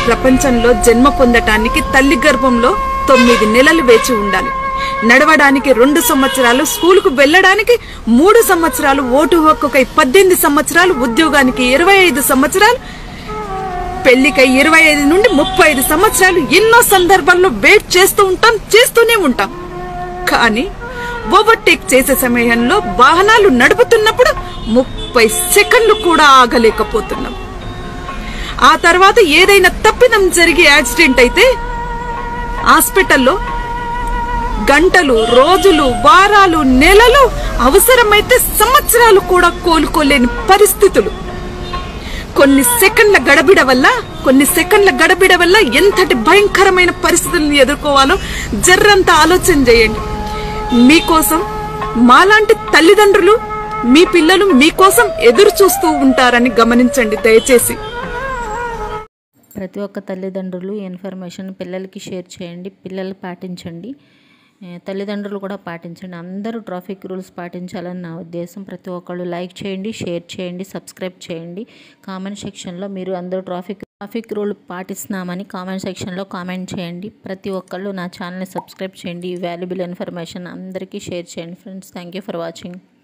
ప్రపంచంలో జన్మ పొందటానికి తల్లి గర్భంలో తొమ్మిది నెలలు వేచి ఉండాలి నడవడానికి రెండు సంవత్సరాలు స్కూలుకు వెళ్ళడానికి మూడు సంవత్సరాలు ఓటు హక్కుకై పద్దెనిమిది సంవత్సరాలు ఉద్యోగానికి ఇరవై ఐదు సంవత్సరాలు పెళ్లికై ఇరవై ఐదు నుండి ముప్పై ఐదు సంవత్సరాలు ఎన్నో సందర్భాల్లో వెయిట్ చేస్తూ ఉంటాం చేస్తూనే ఉంటాం కానీ ఓవర్టేక్ చేసే సమయంలో వాహనాలు నడుపుతున్నప్పుడు ముప్పై సెకండ్లు కూడా ఆగలేకపోతున్నాం ఆ తర్వాత ఏదైనా తప్పిదం జరిగి యాక్సిడెంట్ అయితే హాస్పిటల్లో గంటలు రోజులు వారాలు నెలలు అవసరమైతే సంవత్సరాలు కూడా కోలుకోలేని పరిస్థితులు కొన్ని సెకండ్ల గడబిడ వల్ల కొన్ని సెకండ్ల గడబిడ వల్ల ఎంతటి భయంకరమైన పరిస్థితులను ఎదుర్కోవాలో జర్రంత ఆలోచన చేయండి మీకోసం మాలాంటి తల్లిదండ్రులు మీ పిల్లలు మీకోసం ఎదురు చూస్తూ ఉంటారని గమనించండి దయచేసి ప్రతి ఒక్క తల్లిదండ్రులు ఈ ఇన్ఫర్మేషన్ పిల్లలకి షేర్ చేయండి పిల్లలు పాటించండి ఏ, తల్లిదండ్రులు కూడా పాటించండి అందరూ ట్రాఫిక్ రూల్స్ పాటించాలని నా ఉద్దేశం ప్రతి ఒక్కళ్ళు లైక్ చేయండి షేర్ చేయండి సబ్స్క్రైబ్ చేయండి కామెంట్ సెక్షన్లో మీరు అందరూ ట్రాఫిక్ ట్రాఫిక్ రూల్ పాటిస్తున్నామని కామెంట్ సెక్షన్లో కామెంట్ చేయండి ప్రతి ఒక్కళ్ళు నా ఛానల్ని సబ్స్క్రైబ్ చేయండి ఈ వాల్యుబుల్ ఇన్ఫర్మేషన్ అందరికీ షేర్ చేయండి friends thank you for watching